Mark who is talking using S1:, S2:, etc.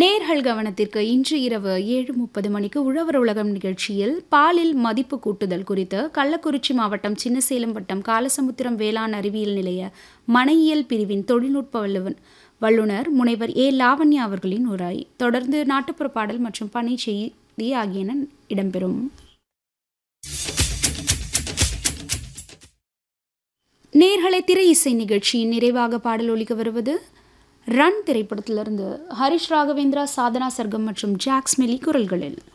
S1: நேர்கள் கவனத்திற்கு இன்று இரவு ஏழு முப்பது மணிக்கு உழவர் உலகம் நிகழ்ச்சியில் பாலில் மதிப்பு கூட்டுதல் குறித்து கள்ளக்குறிச்சி மாவட்டம் சின்னசேலம் வட்டம் காலசமுத்திரம் வேளாண் அறிவியல் நிலைய மனையியல் பிரிவின் தொழில்நுட்ப வல்லுவன் வல்லுநர் முனைவர் ஏ லாவண்யா அவர்களின் உரை தொடர்ந்து நாட்டுப்புற பாடல் மற்றும் பனை செய்தி ஆகியன இடம்பெறும் நேர்களை திரை இசை நிகழ்ச்சியின் நிறைவாக பாடல் ஒலிக்க வருவது ரன் திரைப்படத்திலிருந்து ஹரிஷ் ராகவேந்திரா சாதனா சர்க்கம் மற்றும் ஜாக்ஸ் மெலி குரல்களில்